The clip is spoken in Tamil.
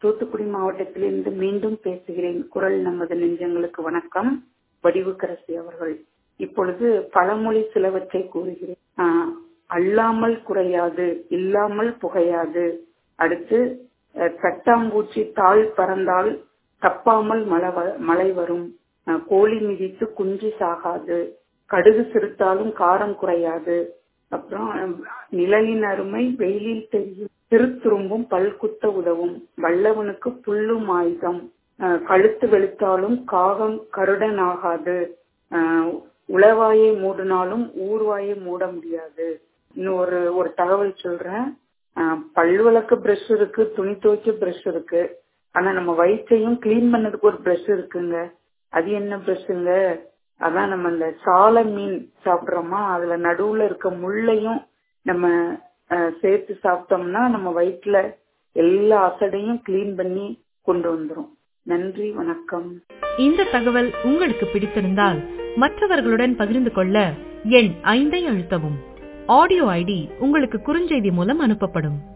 தூத்துக்குடி மாவட்டத்திலிருந்து மீண்டும் பேசுகிறேன் குரல் நமது நெஞ்சங்களுக்கு வணக்கம் வடிவுக்கரசி அவர்கள் இப்பொழுது பழமொழி சிலவற்றை கூறுகிறேன் ஆஹ், அல்லாமல் குறையாது இல்லாமல் புகையாது அடுத்து அஹ், தட்டாம்பூச்சி தாழ் பறந்தால் தப்பாமல் மழை வ- மழை வரும் அஹ், கோழி மிதித்து குஞ்சு சாகாது கடுகு சிறுத்தாலும் காரம் குறையாது அப்புறம் அஹ், நிழலின் அருமை வெயிலில் தெரியும் திருத்துரும்பும் பல்குத்த உதவும் வல்லவனுக்கு புல்லும் ஆயுதம் அஹ், கழுத்து வெளுத்தாலும் காகம் கருடன் ஆகாது அஹ், உளவாயை மூடினாலும் ஊர்வாயை மூட முடியாது இன்னும் ஒரு ஒரு தகவல் சொல்றேன் அஹ், பல் விளக்க பிரஷ் இருக்கு துணி துவைக்க பிரஷ் இருக்கு ஆனா நம்ம வயிற்றையும் கிளீன் பண்ணதுக்கு ஒரு பிரஷ் இருக்குங்க அது என்ன பிரஷ்ங்க அதான் நம்ம இந்த சால மீன் சாப்பிடுறோமா அதுல நடுவுல இருக்க முள்ளையும் நம்ம அஹ், சேர்த்து சாப்பிட்டோம்னா நம்ம வயிற்றுல எல்லா அசடையும் கிளீன் பண்ணி கொண்டு வந்துரும் நன்றி வணக்கம் இந்த தகவல் உங்களுக்கு பிடித்திருந்தால் மற்றவர்களுடன் பகிர்ந்து கொள்ள எண் ஐந்தை அழுத்தவும் ஆடியோ ஐடி உங்களுக்கு குறுஞ்செய்தி மூலம் அனுப்பப்படும்